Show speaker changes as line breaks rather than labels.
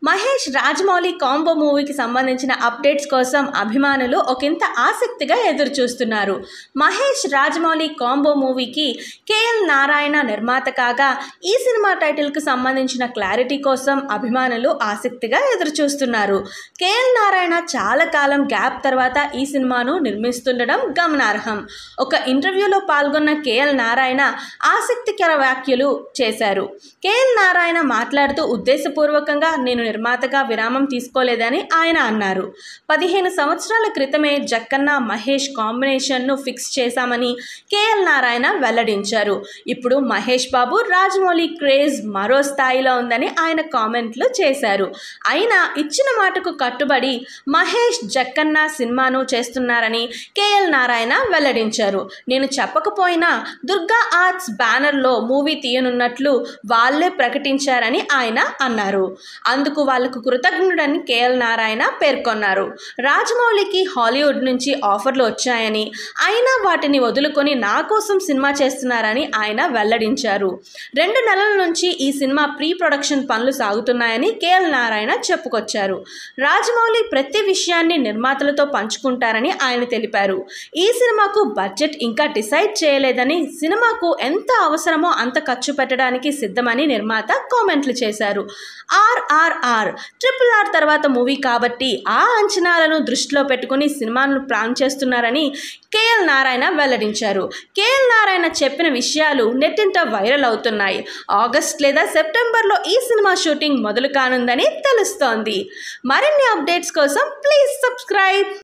Mahesh Rajamouli combo మూవీకి సంబంధించిన updates కోసం అభిమానులు ఒకంత ఆసక్తిగా ఎదురు చూస్తున్నారు మహేష్ రాజమౌళి కాంబో మూవీకి కేఎల్ నారాయణ నిర్మాత కాగా ఈ సినిమా టైటిల్కి సంబంధించిన క్లారిటీ కోసం అభిమానులు ఆసక్తిగా ఎదురు చూస్తున్నారు కేఎల్ నారాయణ చాలా కాలం గ్యాప్ తర్వాత ఈ సినిమాను నిర్మిస్తుండడం గమనార్హం ఒక ఇంటర్వ్యూలో పాల్గొన్న కేఎల్ నారాయణ ఆసక్తికర వ్యాఖ్యలు చేశారు కేఎల్ నారాయణ మాట్లాడుతూ ఉద్దేశపూర్వకంగా నేను నిర్మాతగా విరామం తీసుకోలేదని ఆయన అన్నారు పదిహేను సంవత్సరాల క్రితమే జక్కన్న మహేష్ కాంబినేషన్ను ఫిక్స్ చేశామని కేఎల్ నారాయణ వెల్లడించారు ఇప్పుడు మహేష్ బాబు రాజమౌళి క్రేజ్ మరో స్థాయిలో ఉందని ఆయన కామెంట్లు చేశారు అయినా ఇచ్చిన మాటకు కట్టుబడి మహేష్ జక్కన్న సినిమాను చేస్తున్నారని కేఎల్ నారాయణ వెల్లడించారు నేను చెప్పకపోయినా దుర్గా ఆర్ట్స్ బ్యానర్లో మూవీ తీయనున్నట్లు వాళ్ళే ప్రకటించారని ఆయన అన్నారు అందుకు వాళ్లకు కృతజ్ఞుడని కేఎల్ నారాయణ పేర్కొన్నారు రాజమౌళికి హాలీవుడ్ నుంచి ఆఫర్లు వచ్చాయని అయినా వాటిని వదులుకొని నా కోసం సినిమా చేస్తున్నారని ఆయన వెల్లడించారు రెండు నెలల నుంచి ఈ సినిమా ప్రీ ప్రొడక్షన్ పనులు సాగుతున్నాయని కేఎల్ నారాయణ చెప్పుకొచ్చారు రాజమౌళి ప్రతి విషయాన్ని నిర్మాతలతో పంచుకుంటారని ఆయన తెలిపారు ఈ సినిమాకు బడ్జెట్ ఇంకా డిసైడ్ చేయలేదని సినిమాకు ఎంత అవసరమో అంత ఖర్చు పెట్టడానికి సిద్ధమని నిర్మాత కామెంట్లు చేశారు ఆర్ఆర్ఆర్ ట్రిపుల్ ఆర్ తర్వాత మూవీ కాబట్టి ఆ అంచనాలను దృష్టిలో పెట్టుకుని సినిమాను ప్లాన్ చేస్తున్నారని కేఎల్ నారాయణ వెల్లడించారు కేఎల్ నారాయణ చెప్పిన విషయాలు నెట్టింట వైరల్ అవుతున్నాయి ఆగస్ట్ లేదా సెప్టెంబర్లో ఈ సినిమా షూటింగ్ మొదలు కానుందని తెలుస్తోంది మరిన్ని అప్డేట్స్ కోసం ప్లీజ్ సబ్స్క్రైబ్